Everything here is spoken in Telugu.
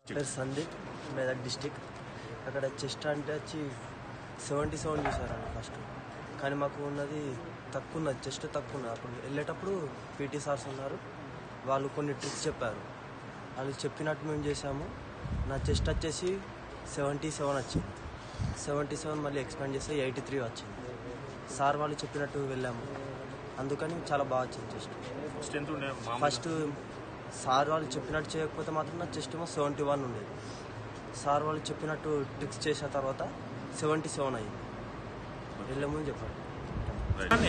పేరు సందీప్ మెదక్ డిస్టిక్ అక్కడ చెస్ట్ అంటే వచ్చి సెవెంటీ సెవెన్ చూసారండి ఫస్ట్ కానీ మాకు ఉన్నది తక్కువ ఉన్నది చెస్ట్ తక్కువ ఉన్నది అప్పుడు వెళ్ళేటప్పుడు పీటీ సార్స్ ఉన్నారు వాళ్ళు కొన్ని ట్రిక్స్ చెప్పారు వాళ్ళు చెప్పినట్టు మేము చేసాము నా చెస్ట్ వచ్చేసి సెవెంటీ సెవెన్ వచ్చింది సెవెంటీ సెవెన్ మళ్ళీ ఎక్స్పాండ్ చేస్తే ఎయిటీ త్రీ వచ్చింది సార్ వాళ్ళు చెప్పినట్టు వెళ్ళాము అందుకని చాలా బాగా వచ్చింది చెస్ట్ ఫస్ట్ ఎంత ఉండే మామూలుగా? ఫస్ట్ సార్ వాళ్ళు చెప్పినట్టు చేయకపోతే మాత్రం నా చెస్ట్ ఏమో సెవెంటీ వన్ ఉండేది సార్ వాళ్ళు చెప్పినట్టు ట్రిక్స్ చేసిన తర్వాత సెవెంటీ సెవెన్ అయ్యింది వెళ్ళే ముందు చెప్పండి రైట్.